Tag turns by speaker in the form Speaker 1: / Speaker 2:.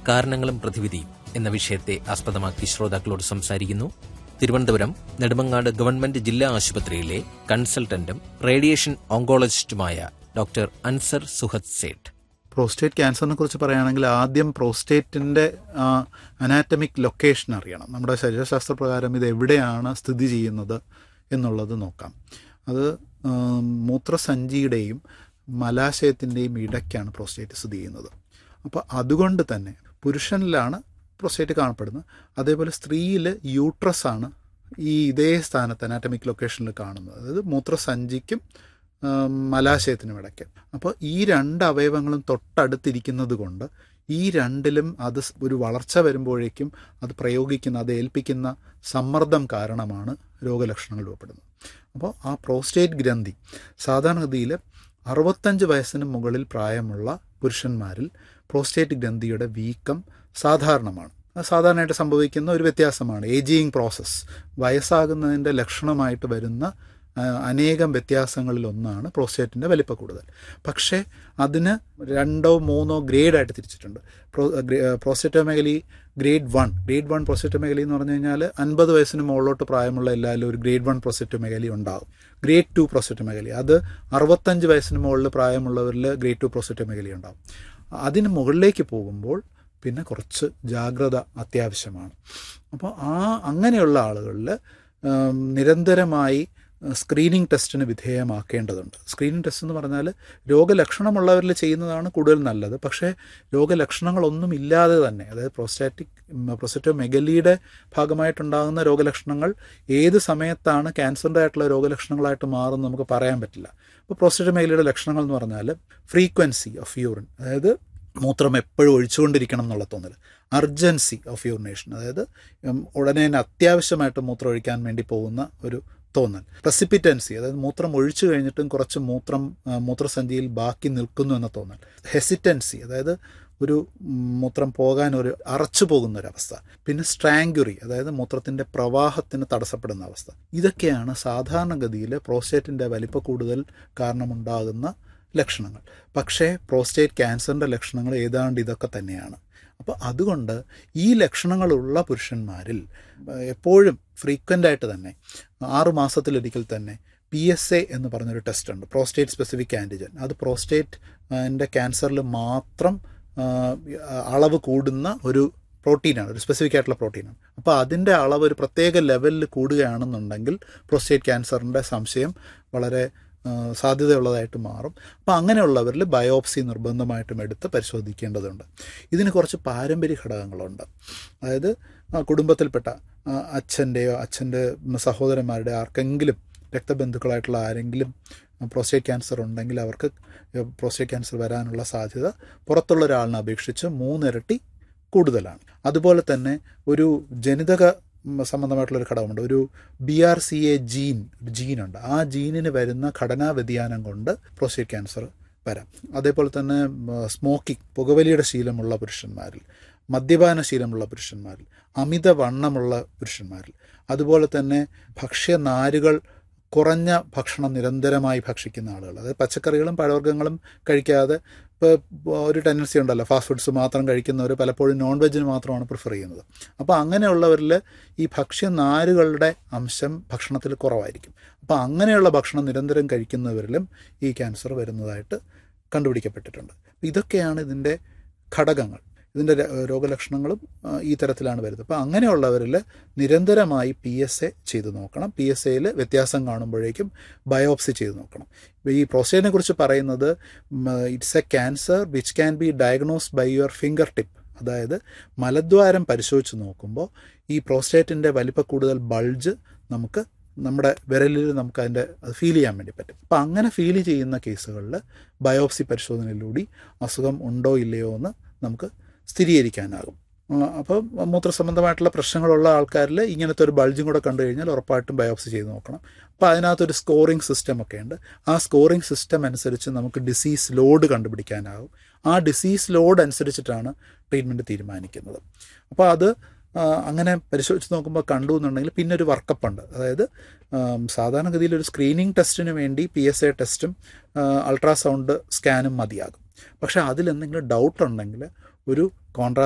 Speaker 1: കാരണങ്ങളും പ്രതിവിധിയും എന്ന വിഷയത്തെ ആസ്പദമാക്കി ശ്രോതാക്കളോട് സംസാരിക്കുന്നു തിരുവനന്തപുരം നെടുമങ്ങാട് ഗവൺമെന്റ് ജില്ലാ ആശുപത്രിയിലെ കൺസൾട്ടന്റും റേഡിയേഷൻ ഓങ്കോളജിസ്റ്റുമായ ഡോക്ടർ അൻസർ സുഹദ് സേഠ്
Speaker 2: പ്രോസ്റ്റേറ്റ് ക്യാൻസറിനെ കുറിച്ച് പറയുകയാണെങ്കിൽ ആദ്യം പ്രോസ്റ്റേറ്റിൻ്റെ അനാറ്റമിക് ലൊക്കേഷൻ അറിയണം നമ്മുടെ ശരീരശാസ്ത്ര പ്രകാരം ഇത് എവിടെയാണ് സ്ഥിതി ചെയ്യുന്നത് എന്നുള്ളത് നോക്കാം അത് ആം, മൂത്രസഞ്ചിയുടെയും മലാശയത്തിൻ്റെയും ഇടയ്ക്കാണ് പ്രോസ്റ്റേറ്റ് സ്ഥിതി ചെയ്യുന്നത് അപ്പോൾ അതുകൊണ്ട് തന്നെ പുരുഷനിലാണ് പ്രോസ്റ്റേറ്റ് കാണപ്പെടുന്നത് അതേപോലെ സ്ത്രീയിൽ യൂട്രസ് ആണ് ഈ ഇതേ സ്ഥാനത്ത് അനാറ്റമിക് ലൊക്കേഷനിൽ കാണുന്നത് അതായത് മൂത്രസഞ്ചിക്കും ആം, മലാശയത്തിനും ഇടയ്ക്ക് അപ്പോൾ ഈ രണ്ട് അവയവങ്ങളും തൊട്ടടുത്തിരിക്കുന്നത് കൊണ്ട് ഈ രണ്ടിലും അത് സ് ഒരു വളർച്ച വരുമ്പോഴേക്കും അത് പ്രയോഗിക്കുന്ന അത് ഏൽപ്പിക്കുന്ന സമ്മർദ്ദം കാരണമാണ് രോഗലക്ഷണങ്ങൾ രൂപപ്പെടുന്നത് അപ്പോൾ ആ പ്രോസ്റ്റേറ്റ് ഗ്രന്ഥി സാധാരണഗതിയിൽ അറുപത്തഞ്ച് വയസ്സിന് മുകളിൽ പ്രായമുള്ള പുരുഷന്മാരിൽ പ്രോസ്റ്റേറ്റ് ഗ്രന്ഥിയുടെ വീക്കം സാധാരണമാണ് അത് സാധാരണയായിട്ട് സംഭവിക്കുന്ന ഒരു വ്യത്യാസമാണ് ഏജിങ് പ്രോസസ്സ് വയസ്സാകുന്നതിൻ്റെ ലക്ഷണമായിട്ട് വരുന്ന ആ, അനേകം വ്യത്യാസങ്ങളിൽ ഒന്നാണ് പ്രോസ്റ്റേറ്റിൻ്റെ വലിപ്പ കൂടുതൽ പക്ഷേ അതിന് രണ്ടോ മൂന്നോ ഗ്രേഡായിട്ട് തിരിച്ചിട്ടുണ്ട് pro prostatomegaly grade one grade one prostatomegaly എന്ന് പറഞ്ഞു കഴിഞ്ഞാൽ അൻപത് വയസ്സിന് മുകളിലോട്ട് പ്രായമുള്ള എല്ലാവരും ഒരു ഗ്രേഡ് വൺ പ്രോസ്റ്റേറ്റോമെഗലി ഉണ്ടാകും ഗ്രേഡ് ടു പ്രോസ്റ്റേറ്റോമെഗലി അത് അറുപത്തഞ്ച് വയസ്സിന് മുകളിൽ പ്രായമുള്ളവരിൽ ഗ്രേഡ് ടു പ്രോസ്റ്റേറ്റോമെഗലി ഉണ്ടാകും അതിന് മുകളിലേക്ക് പോകുമ്പോൾ പിന്നെ കുറച്ച് ജാഗ്രത അത്യാവശ്യമാണ് അപ്പോൾ ആ അങ്ങനെയുള്ള ആളുകളിൽ ഉം, നിരന്തരമായി സ്ക്രീനിങ് ടെസ്റ്റിന് വിധേയമാക്കേണ്ടതുണ്ട് സ്ക്രീനിങ് ടെസ്റ്റ് എന്ന് പറഞ്ഞാൽ രോഗലക്ഷണമുള്ളവരിൽ ചെയ്യുന്നതാണ് കൂടുതൽ നല്ലത് പക്ഷേ രോഗലക്ഷണങ്ങളൊന്നും ഇല്ലാതെ തന്നെ അതായത് പ്രോസ്റ്റാറ്റിക് പ്രോസ്റ്ററ്റോമെഗലിയുടെ ഭാഗമായിട്ടുണ്ടാകുന്ന രോഗലക്ഷണങ്ങൾ ഏത് സമയത്താണ് ക്യാൻസറിൻ്റെ ആയിട്ടുള്ള രോഗലക്ഷണങ്ങളായിട്ട് മാറും നമുക്ക് പറയാൻ പറ്റില്ല അപ്പോൾ പ്രോസ്റ്ററ്റോമെഗലിയുടെ ലക്ഷണങ്ങൾ എന്ന് പറഞ്ഞാൽ ഫ്രീക്വൻസി ഓഫ് യൂറിൻ അതായത് മൂത്രം എപ്പോഴും ഒഴിച്ചുകൊണ്ടിരിക്കണം എന്നുള്ള തോന്നൽ അർജൻസി ഓഫ് യൂറിനേഷൻ അതായത് ഉം, ഉടനെ തന്നെ അത്യാവശ്യമായിട്ട് മൂത്രം ഒഴിക്കാൻ വേണ്ടി പോകുന്ന ഒരു തോന്നൽ പ്രസിപ്പിറ്റൻസി അതായത് മൂത്രം ഒഴിച്ചു കഴിഞ്ഞിട്ടും കുറച്ച് മൂത്രം ആ, മൂത്രസഞ്ചിയിൽ ബാക്കി നിൽക്കുന്നു എന്ന തോന്നൽ ഹെസിറ്റൻസി അതായത് ഒരു ഉം, മൂത്രം പോകാൻ ഒരു അറച്ചു പോകുന്ന ഒരവസ്ഥ പിന്നെ സ്ട്രാങ്കുറി അതായത് മൂത്രത്തിൻ്റെ പ്രവാഹത്തിന് തടസ്സപ്പെടുന്ന അവസ്ഥ ഇതൊക്കെയാണ് സാധാരണഗതിയിൽ പ്രോസ്റ്റേറ്റിൻ്റെ വലിപ്പ കൂടുതൽ കാരണമുണ്ടാകുന്ന ലക്ഷണങ്ങൾ പക്ഷേ പ്രോസ്റ്റേറ്റ് ക്യാൻസറിൻ്റെ ലക്ഷണങ്ങൾ ഏതാണ്ട് ഇതൊക്കെ തന്നെയാണ് അപ്പോൾ അതുകൊണ്ട് ഈ ലക്ഷണങ്ങളുള്ള പുരുഷന്മാരിൽ ഏഹ്, എപ്പോഴും ഫ്രീക്വൻ്റ് ആയിട്ട് തന്നെ ആറ് മാസത്തിലൊരിക്കൽ തന്നെ പി എസ് എ എന്ന് പറഞ്ഞൊരു ടെസ്റ്റ് ഉണ്ട് പ്രോസ്റ്റേറ്റ് സ്പെസിഫിക് ആൻറ്റിജൻ അത് പ്രോസ്റ്റേറ്റ് എൻ്റെ ക്യാൻസറിൽ മാത്രം ആ, അളവ് കൂടുന്ന ഒരു പ്രോട്ടീനാണ് ഒരു സ്പെസിഫിക് ആയിട്ടുള്ള പ്രോട്ടീനാണ് അപ്പോൾ അതിൻ്റെ അളവ് ഒരു പ്രത്യേക ലെവലിൽ കൂടുകയാണെന്നുണ്ടെങ്കിൽ പ്രോസ്റ്റേറ്റ് ക്യാൻസറിൻ്റെ സംശയം വളരെ ആ, സാധ്യതയുള്ളതായിട്ട് മാറും അപ്പോൾ അങ്ങനെയുള്ളവരിൽ ബയോപ്സി നിർബന്ധമായിട്ടും എടുത്ത് പരിശോധിക്കേണ്ടതുണ്ട് ഇതിന് കുറച്ച് പാരമ്പര്യ ഘടകങ്ങളുണ്ട് അതായത് ആ, കുടുംബത്തിൽപ്പെട്ട ആ, അച്ഛൻ്റെയോ അച്ഛൻ്റെ സഹോദരന്മാരുടെ ആർക്കെങ്കിലും രക്തബന്ധുക്കളായിട്ടുള്ള ആരെങ്കിലും പ്രോസ്റ്റേറ്റ് ക്യാൻസർ ഉണ്ടെങ്കിൽ അവർക്ക് പ്രോസ്റ്റേറ്റ് ക്യാൻസർ വരാനുള്ള സാധ്യത പുറത്തുള്ള ഒരാളിനെ അപേക്ഷിച്ച് മൂന്നിരട്ടി കൂടുതലാണ് അതുപോലെ തന്നെ ഒരു ജനിതക ഉം, സംബന്ധമായിട്ടുള്ള ഒരു ഘടകമുണ്ട് ഒരു B R C A gene ഒരു ജീനുണ്ട് ആ ജീനിന് വരുന്ന ഘടനാ വ്യതിയാനം കൊണ്ട് പ്രോസ്റ്റേറ്റ് ക്യാൻസർ വരാം അതേപോലെ തന്നെ സ്മോക്കിംഗ് പുകവലിയുടെ ശീലമുള്ള പുരുഷന്മാരിൽ മദ്യപാന ശീലമുള്ള പുരുഷന്മാരിൽ അമിത വണ്ണമുള്ള പുരുഷന്മാരിൽ അതുപോലെ തന്നെ ഭക്ഷ്യനാരുകൾ കുറഞ്ഞ ഭക്ഷണം നിരന്തരമായി ഭക്ഷിക്കുന്ന ആളുകൾ അതായത് പച്ചക്കറികളും പഴവർഗ്ഗങ്ങളും കഴിക്കാതെ ഇപ്പോൾ ഒരു ടെൻഡൻസി ഉണ്ടല്ലോ ഫാസ്റ്റ് ഫുഡ്സ് മാത്രം കഴിക്കുന്നവർ പലപ്പോഴും നോൺ വെജിന് മാത്രമാണ് പ്രിഫർ ചെയ്യുന്നത് അപ്പോൾ അങ്ങനെയുള്ളവരിൽ ഈ ഭക്ഷ്യനാരുകളുടെ അംശം ഭക്ഷണത്തിൽ കുറവായിരിക്കും അപ്പോൾ അങ്ങനെയുള്ള ഭക്ഷണം നിരന്തരം കഴിക്കുന്നവരിലും ഈ ക്യാൻസർ വരുന്നതായിട്ട് കണ്ടുപിടിക്കപ്പെട്ടിട്ടുണ്ട് ഇതൊക്കെയാണ് ഇതിൻ്റെ ഘടകങ്ങൾ ഇതിൻ്റെ ര- രോഗലക്ഷണങ്ങളും ആ, ഈ തരത്തിലാണ് വരുന്നത് അപ്പോൾ അങ്ങനെയുള്ളവരിൽ നിരന്തരമായി പി എസ് എ ചെയ്ത് നോക്കണം പി എസ് എയിൽ വ്യത്യാസം കാണുമ്പോഴേക്കും ബയോപ്സി ചെയ്ത് നോക്കണം ഇപ്പോൾ ഈ പ്രോസ്റ്റേറ്റിനെ കുറിച്ച് പറയുന്നത് it's a cancer which can be diagnose by your finger tip അതായത് മലദ്വാരം പരിശോധിച്ച് നോക്കുമ്പോൾ ഈ പ്രോസ്റ്റേറ്റിൻ്റെ വലിപ്പ കൂടുതൽ ബൾജ് നമുക്ക് നമ്മുടെ വിരലിൽ നമുക്ക് അതിൻ്റെ അത് ഫീൽ ചെയ്യാൻ വേണ്ടി പറ്റും അപ്പം അങ്ങനെ ഫീൽ ചെയ്യുന്ന കേസുകളിൽ ബയോപ്സി പരിശോധനയിലൂടെ അസുഖം ഉണ്ടോ ഇല്ലയോ എന്ന് നമുക്ക് സ്ഥിരീകരിക്കാനാകും അപ്പം മൂത്രസംബന്ധമായിട്ടുള്ള പ്രശ്നങ്ങളുള്ള ആൾക്കാരിൽ ഇങ്ങനത്തെ ഒരു ബൾജും കൂടെ കണ്ടു കഴിഞ്ഞാൽ ഉറപ്പായിട്ടും ബയോപ്സി ചെയ്ത് നോക്കണം അപ്പോൾ അതിനകത്തൊരു സ്കോറിംഗ് സിസ്റ്റം ഒക്കെ ഉണ്ട് ആ സ്കോറിംഗ് സിസ്റ്റം അനുസരിച്ച് നമുക്ക് ഡിസീസ് ലോഡ് കണ്ടുപിടിക്കാനാകും ആ ഡിസീസ് ലോഡ് അനുസരിച്ചിട്ടാണ് ട്രീറ്റ്മെൻറ്റ് തീരുമാനിക്കുന്നത് അപ്പോൾ അത് ആ, അങ്ങനെ പരിശോധിച്ച് നോക്കുമ്പോൾ കണ്ടു എന്നുണ്ടെങ്കിൽ പിന്നെ ഒരു വർക്കപ്പ് ഉണ്ട് അതായത് ആം, സാധാരണഗതിയിൽ ഒരു സ്ക്രീനിങ് ടെസ്റ്റിന് വേണ്ടി പി എസ് എ ടെസ്റ്റും അൾട്രാസൗണ്ട് സ്കാനും മതിയാകും പക്ഷേ അതിലെന്തെങ്കിലും ഡൗട്ട് ഉണ്ടെങ്കിൽ ഒരു കോൺട്രാ